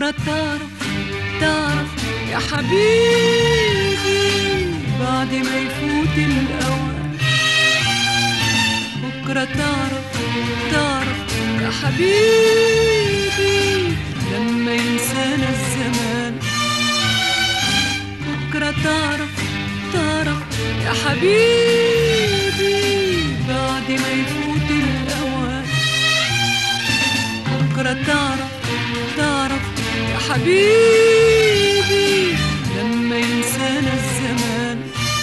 بكرة تعرف تعرف يا حبيبي بعد ما يفوت الأوان بكرة تعرف تعرف يا حبيبي لما ينسانا الزمان بكرة تعرف تعرف يا حبيبي بعد ما يفوت الأوان بكرة تعرف تعرف يا حبيبي لما ينسانا الزمان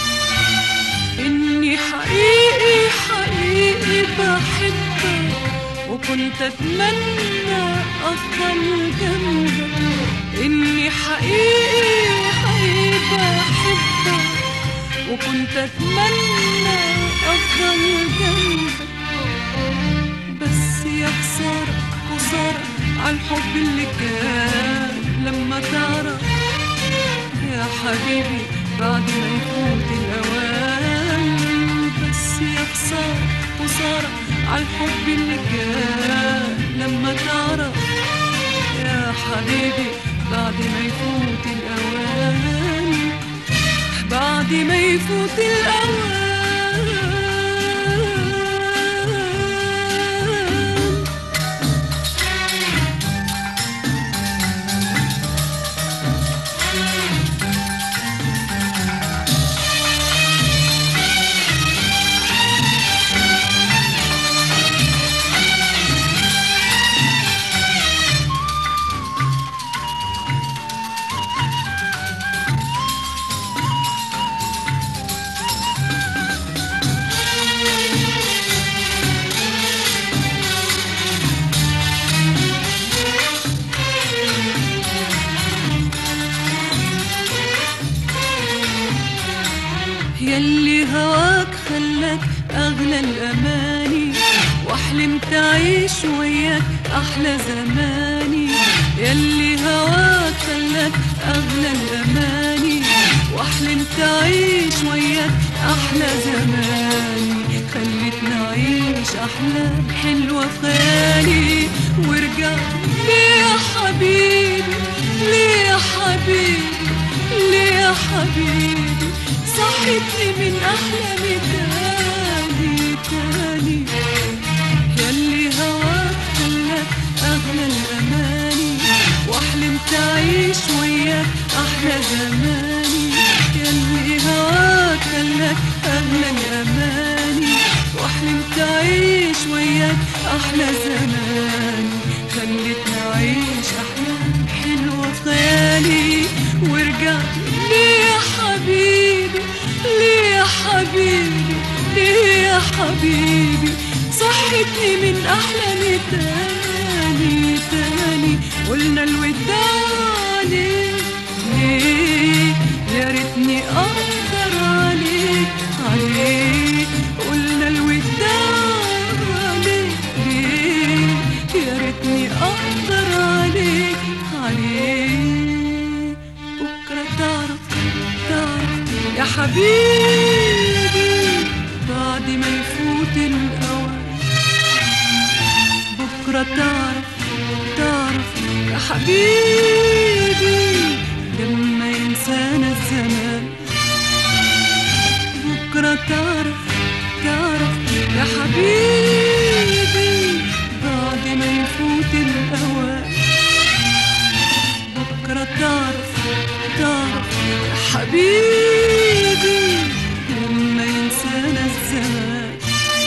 إني حقيقي حقيقي بحبك وكنت أتمنى أفضل جنبك إني حقيقي حقيقي بحبك وكنت أتمنى أفضل جنبك بس يا خسارة خسارة عالحب اللي كان لما تعرف يا حبيبي بعد ما يفوت الأوان بس يا خسارة خسارة عالحب اللي كان لما تعرف يا حبيبي بعد ما يفوت الأوان بعد ما يفوت الأوان يلي هواك خلاك أغلى الأماني وحلمت أعيش وياك أحلى زماني يلي هواك خلاك أغلى الأماني وحلمت أعيش وياك أحلى زماني خلتني أعيش أحلام حلوة في خيالي ورجع ليه يا حبيبي ليه يا حبيبي ليه يا حبيبي صحتني من أحلامي تاني تاني يلي هواك خلاك أغلى الأماني وحلمت أعيش وياك أحلى زماني يلي هواك خلاك أغلى الأماني وحلمت أعيش وياك أحلى زماني خلتني أعيش أحلام حلوة في خيالي ورجعت ليه يا حبيبي ليه يا حبيبي ليه يا حبيبي صحتني من أحلامي تاني تاني قلنا الوداع ليه ليه يا ريتني أقدر عليك عليك قلنا الوداع ليه ليه يا ريتني أقدر عليك عليك بكرة تعرف تعرف يا حبيبي بعد ما يفوت الأوان بكرة تعرف تعرف يا حبيبي لما ينسانا الزمان بكرة تعرف تعرف يا حبيبي بعد ما يفوت الأوان بكرة تعرف تعرف يا حبيبي لما ينسانا الزمان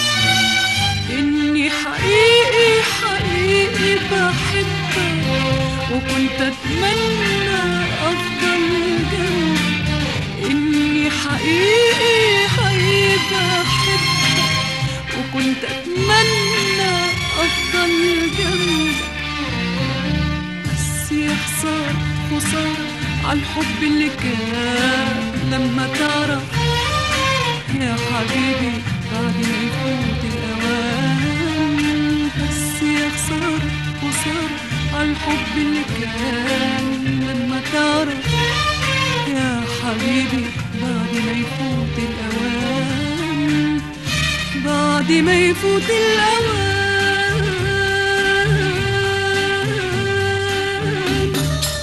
إني حقيقي حقيقي بحبك وكنت أتمنى أفضل جنبك إني حقيقي حقيقي بحبك وكنت أتمنى أفضل جنبك بس يا خسارة خسارة عالحب اللي كان لما تعرف يا حبيبي بعد ما يفوت الأوان بس يا خسارة خسارة عالحب اللي كان لما تعرف يا حبيبي بعد ما يفوت الأوان بعد ما يفوت الأوان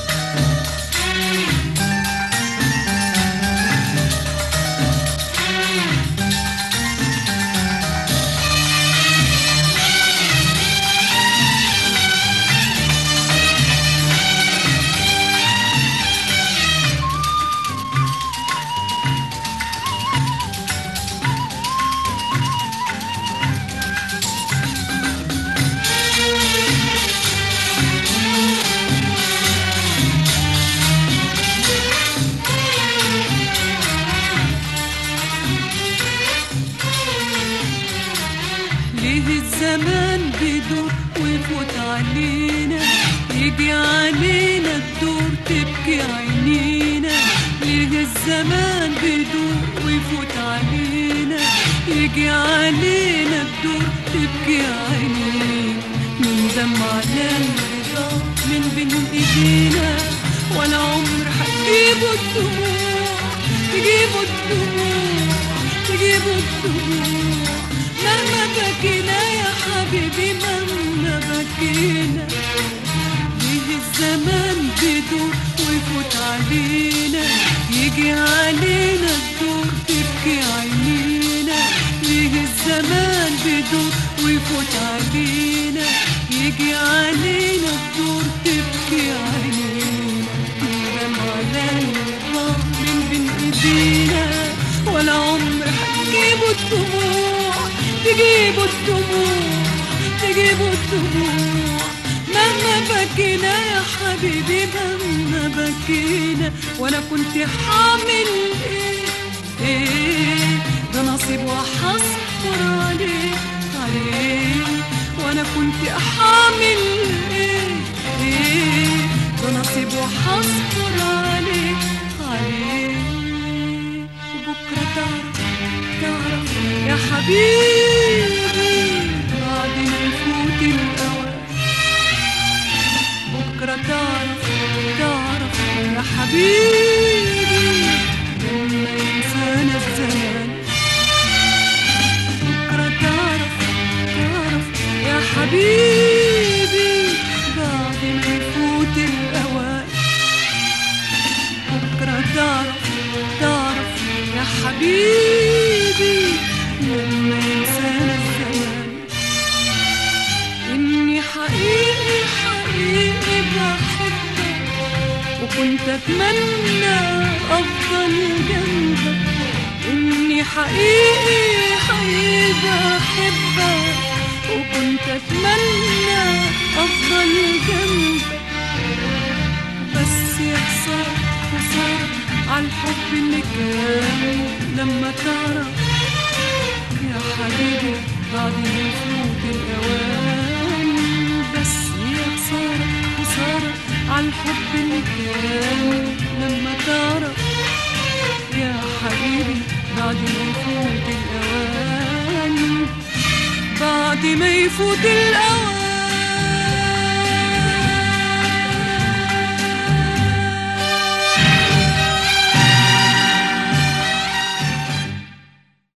ليه الزمان بيدور ويفوت علينا يجي علينا الدور تبكي عينينا ليه الزمان بيدور ويفوت علينا يجي علينا الدور تبكي عينينا من دمعنا الرضا من بين ايدينا ولا عمر هتجيبوا الدموع تجيبوا الدموع تجيبوا الدموع مهما بكينا يا حبيبي مهما بكينا ليه الزمان بيدور ويفوت علينا يجي علينا الدور تبكي عينينا ليه الزمان بيدور ويفوت علينا يجي علينا الدور تبكي عينينا ندم على الرضا من بين ايدينا ولا عمر هتجيبوا الدموع تجيبوا الدموع تجيبوا الدموع مهما بكينا يا حبيبي مهما بكينا وانا كنت حامل ايه ايه ده نصيب وحصبر عليه عليه وانا كنت حامل ايه ايه ده نصيب وحصبر عليه عليه وبكره تعرف تعرف يا حبيبي بعد ما يفوت الاوان بكرة تعرف تعرف يا حبيبي لما ينسانا الزمان بكرة تعرف تعرف يا حبيبي بعد ما يفوت الأوان بكرة تعرف تعرف يا حبيبي لما ينسانا الزمان إني حقيقي حقيقي بحبك وكنت أتمنى أفضل جنبك إني حقيقي حقيقي بحبك وكنت أتمنى أفضل جنبك بس يا خسارة خسارة عالحب اللي كان لما تعرف يا حبيبي بعد ما يفوت الأوان بس يا خسارة خسارة عالحب اللي كان لما تعرف يا حبيبي بعد ما يفوت الأوان بعد ما يفوت الأوان